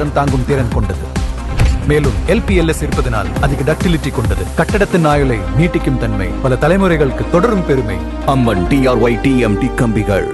காற்றாற்றல் தாங்கும் திறன் கொண்டது மேலும் எல்பிஎல்எஸ் இருப்பதனால் அதிக டக்டிலிட்டி கொண்டது கட்டடத்தின் ஆயுளை நீட்டிக்கும் தன்மை பல தலைமுறைகளுக்கு தொடரும் பெருமை அம்மன் டிஆர்ஒய் டிஎம்டி கம்பிகள்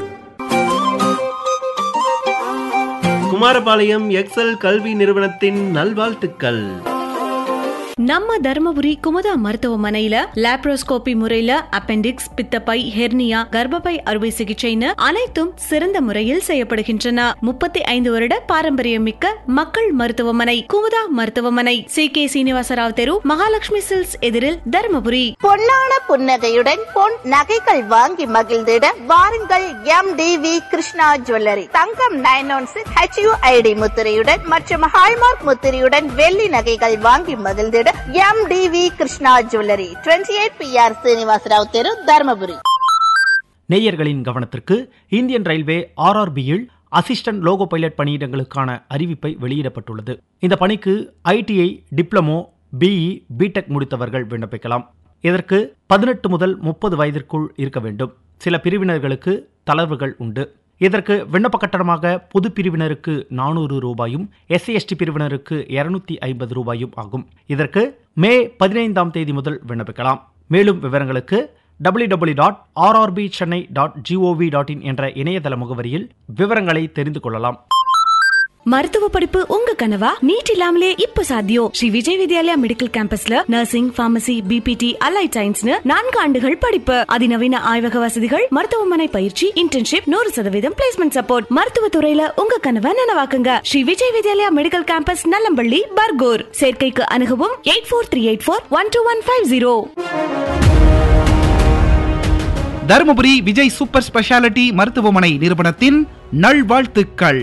குமாரபாளையம் எக்ஸல் கல்வி நிறுவனத்தின் நல்வாழ்த்துக்கள் நம்ம தருமபுரி குமுதா மருத்துவமனையில லாப்ரோஸ்கோபி முறையில அப்பெண்டிக்ஸ் பித்தப்பை ஹெர்னியா கர்ப்பப்பை அறுவை சிகிச்சைன்னு அனைத்தும் சிறந்த முறையில் செய்யப்படுகின்றன முப்பத்தி ஐந்து வருட பாரம்பரியம் மிக்க மக்கள் மருத்துவமனை குமுதா மருத்துவமனை சி கே சீனிவாசராவ் தெரு மகாலட்சுமி சில்ஸ் எதிரில் தருமபுரி பொன்னான புன்னகையுடன் பொன் நகைகள் வாங்கி மகிழ்ந்திட வாருங்கள் M T V Krishna jewellery தங்கம் நைன் ஒன் சிக்ஸ் ஹெச்யூஐடி முத்திரையுடன் மற்றும் ஹால்மார்க் முத்திரையுடன் வெள்ளி நகைகள் வாங்கி மகிழ்ந்திட M T V Krishna jewellery twenty eight P R Srinivasarao தெரு தருமபுரி நேயர்களின் கவனத்திற்கு இந்தியன் ரயில்வே ஆர்ஆர்பியில் அசிஸ்டன்ட் லோகோ பைலட் பணியிடங்களுக்கான அறிவிப்பை வெளியிடப்பட்டுள்ளது இந்த பணிக்கு ஐடிஐ டிப்ளமோ பிஇ பிடெக் முடித்தவர்கள் விண்ணப்பிக்கலாம் இதற்கு பதினெட்டு முதல் முப்பது வயதிற்குள் இருக்க வேண்டும் சில பிரிவினர்களுக்கு தளர்வுகள் உண்டு இதற்கு விண்ணப்ப கட்டணமாக பொது பிரிவினருக்கு நானூறு ரூபாயும் எஸ்சி எஸ்டி பிரிவினருக்கு இருநூத்தி ஐம்பது ரூபாயும் ஆகும் இதற்கு மே பதினைந்தாம் தேதி முதல் விண்ணப்பிக்கலாம் மேலும் விவரங்களுக்கு www.rrbchennai.gov.in dot RRB Chennai dot GOV dot in என்ற இணையதள முகவரியில் விவரங்களை தெரிந்து கொள்ளலாம் மருத்துவ படிப்பு உங்க கனவா நீட் இல்லாமலே இப்ப சாத்தியம் ஸ்ரீ விஜய் வித்யாலயா மெடிக்கல் கேம்பஸ்ல நர்சிங் பார்மசி பிபிடி அலைட் சயின்ஸ்னு நான்கு ஆண்டுகள் படிப்பு அதிநவீன ஆய்வக வசதிகள் மருத்துவமனை பயிற்சி இன்டர்ன்ஷிப் நூறு சதவீதம் பிளேஸ்மெண்ட் சப்போர்ட் மருத்துவ துறையில உங்க கனவை நனவாக்குங்க ஸ்ரீ விஜய் வித்யாலயா மெடிக்கல் கேம்பஸ் நல்லம்பள்ளி பர்கூர் சேர்க்கைக்கு அணுகவும் eight four three eight four one two one five zero Dharmapuri Vijay super speciality மருத்துவமனை நிறுவனத்தின் நல்வாழ்த்துக்கள்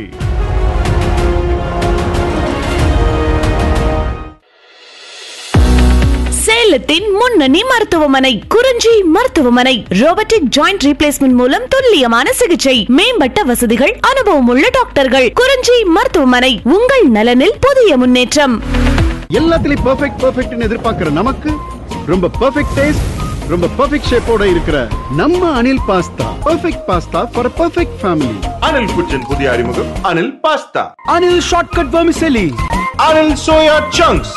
சேலத்தின் முன்னணி மருத்துவமனை குறிஞ்சி மருத்துவமனை ரோபோட்டிக் ஜாயிண்ட் ரீப்ளேஸ்மெண்ட் மூலம் துல்லியமான சிகிச்சை மேம்பட்ட வசதிகள் அனுபவம் உள்ள டாக்டர்கள் குறிஞ்சி மருத்துவமனை உங்கள் நலனில் புதிய முன்னேற்றம் எல்லாத்துலயும் பெர்ஃபெக்ட் பெர்ஃபெக்ட்னு எதிர்பார்க்கிற நமக்கு ரொம்ப பெர்ஃபெக்ட் டேஸ்ட் ரொம்ப பெர்ஃபெக்ட் ஷேப்போட இருக்கிற நம்ம Anil pasta perfect pasta for perfect family Anil kitchen புதிய அறிமுகம் Anil pasta Anil shortcut vermicelli Anil soya chunks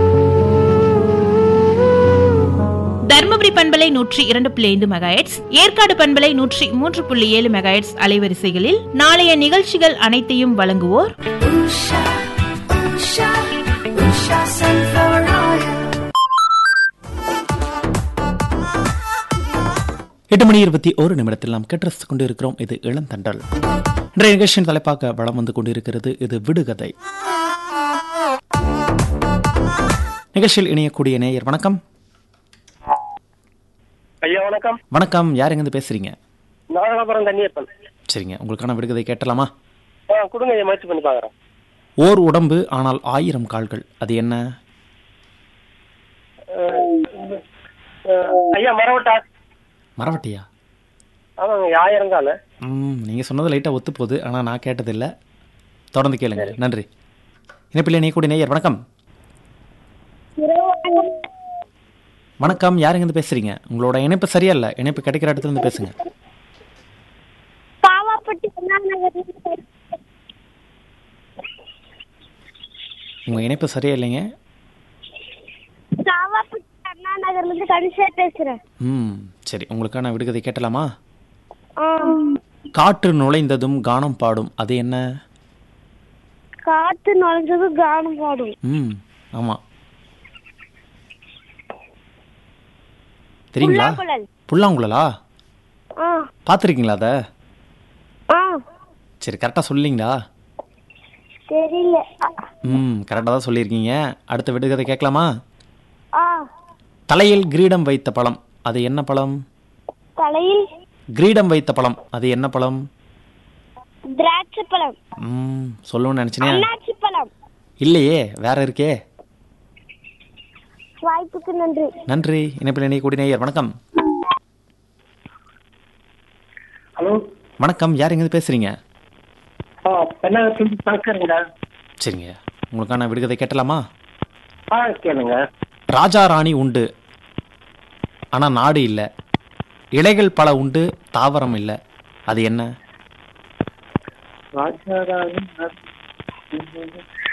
Dharmapuri பண்பலை நூற்றி இரண்டு புள்ளி ஐந்து மெகாஹெட்ஸ் ஏற்காடு பண்பலை நூற்றி மூன்று புள்ளி ஏழு மெகாஹெட்ஸ் அலைவரிசைகளில் நாளைய நிகழ்ச்சிகள் அனைத்தையும் வழங்குவோர் எட்டு மணி இருபத்தி ஒரு நிமிடத்தில் நாம் கேட்டு கொண்டு இருக்கிறோம் இது இளந்தண்டல் இன்றைய நிகழ்ச்சியின் தலைப்பாக வளம் வந்து கொண்டிருக்கிறது இது விடுகதை நிகழ்ச்சியில் இணையக்கூடிய நேயர் வணக்கம் ஐயா வணக்கம் வணக்கம் யார் எங்கேருந்து பேசுறீங்க நாகலாபுரம் கன்னியப்பன் சரிங்க உங்களுக்கான விடுகதை கேட்டலாமா ஆ கொடுங்க ஐயா முயற்சி பண்ணி பார்க்குறேன் ஓர் உடம்பு ஆனால் ஆயிரம் கால்கள் அது என்ன ஐயா மரவட்டா மரவட்டியா ஆமாங்க ஐயா, ஆயிரம் கால ம் நீங்கள் சொன்னது லைட்டாக ஒத்து போகுது ஆனால் நான் கேட்டதில்லை தொடர்ந்து கேளுங்க நன்றி இணைப்பில் இணையக்கூடிய நேயர் வணக்கம் வணக்கம் யார் எங்கேருந்து பேசுறீங்க உங்களோட இணைப்பு சரியா இல்லை இணைப்பு கிடைக்கிற இடத்துல இருந்து பேசுங்க பாவாப்பட்டி உங்க இணைப்பு சரியா இல்லைங்க பாவாப்பட்டி அண்ணா நகர்ல இருந்து கணிஷா பேசுறேன் ம் சரி உங்களுக்கான விடுகதை கேட்டலாமா காற்று நுழைந்ததும் கானம் பாடும் அது என்ன காத்து நுழைஞ்சது கானம் பாடும் ம் ஆமா தெரியுங்களா புல்லாங்குழல். புல்லாங்குழலா ஆ பார்த்துருக்கீங்களா அதை ஆ சரி கரெக்டாக சொல்லிங்களா தெரியல ம் கரெக்டாக தான் சொல்லியிருக்கீங்க அடுத்த விடுகதை கேட்கலாமா ஆ தலையில் கிரீடம் வைத்த பழம் அது என்ன பழம் தலையில் கிரீடம் வைத்த பழம் அது என்ன பழம் திராட்சை பழம் ம் சொல்லணும்னு நினச்சினே அன்னாச்சி பழம் இல்லையே வேற இருக்கே வாய்ப்புக்கு நன்றி நன்றி இணைப்பில் இணையக்கூடிய நேயர் வணக்கம் ஹலோ வணக்கம் யார் எங்கேருந்து பேசுறீங்க ஆ பெண்ணாகத்துல சங்கருங்க சரிங்க உங்களுக்கான விடுகதை கேட்டலாமா ஆ கேளுங்க ராஜா ராணி உண்டு ஆனா நாடு இல்லை இலைகள் பல உண்டு தாவரம் இல்லை அது என்ன ராஜாராணி